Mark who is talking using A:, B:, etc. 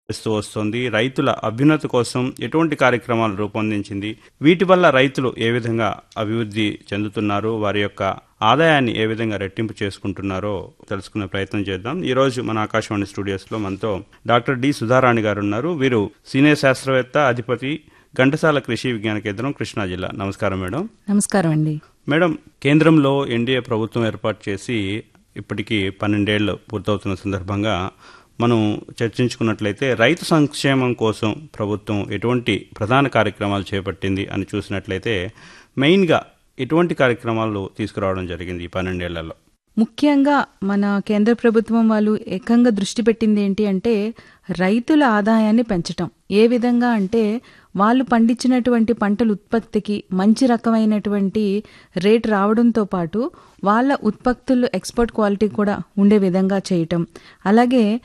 A: చేస్తూ వస్తుంది రైతుల అభ్యున్నతి కోసం ఎటువంటి కార్యక్రమాలు రూపొందించింది వీటి వల్ల రైతులు ఏ విధంగా అభివృద్ధి చెందుతున్నారు వారి యొక్క ఆదాయాన్ని ఏ విధంగా రెట్టింపు చేసుకుంటున్నారో తెలుసుకునే ప్రయత్నం చేద్దాం ఈ రోజు మన ఆకాశవాణి స్టూడియోస్ లో మనతో డాక్టర్ డి సుధారాణి గారు ఉన్నారు వీరు సీనియర్ శాస్త్రవేత్త అధిపతి ఘంటసాల కృషి విజ్ఞాన కేంద్రం కృష్ణా జిల్లా నమస్కారం మేడం
B: నమస్కారం అండి
A: మేడం కేంద్రంలో ఎన్డీఏ ప్రభుత్వం ఏర్పాటు చేసి ఇప్పటికీ పన్నెండేళ్లు పూర్తవుతున్న సందర్భంగా మనం చర్చించుకున్నట్లయితే రైతు సంక్షేమం కోసం ప్రభుత్వం ఎటువంటి ప్రధాన కార్యక్రమాలు చేపట్టింది అని చూసినట్లయితే మెయిన్గా ఎటువంటి కార్యక్రమాలు తీసుకురావడం జరిగింది ఈ పన్నెండేళ్లలో
B: ముఖ్యంగా మన కేంద్ర ప్రభుత్వం వాళ్ళు ఏకంగా దృష్టి పెట్టింది ఏంటి అంటే రైతుల ఆదాయాన్ని పెంచటం ఏ విధంగా అంటే వాళ్ళు పండించినటువంటి పంటల ఉత్పత్తికి మంచి రకమైనటువంటి రేట్ రావడంతో పాటు వాళ్ళ ఉత్పత్తులు ఎక్స్పోర్ట్ క్వాలిటీ కూడా ఉండే విధంగా చేయటం అలాగే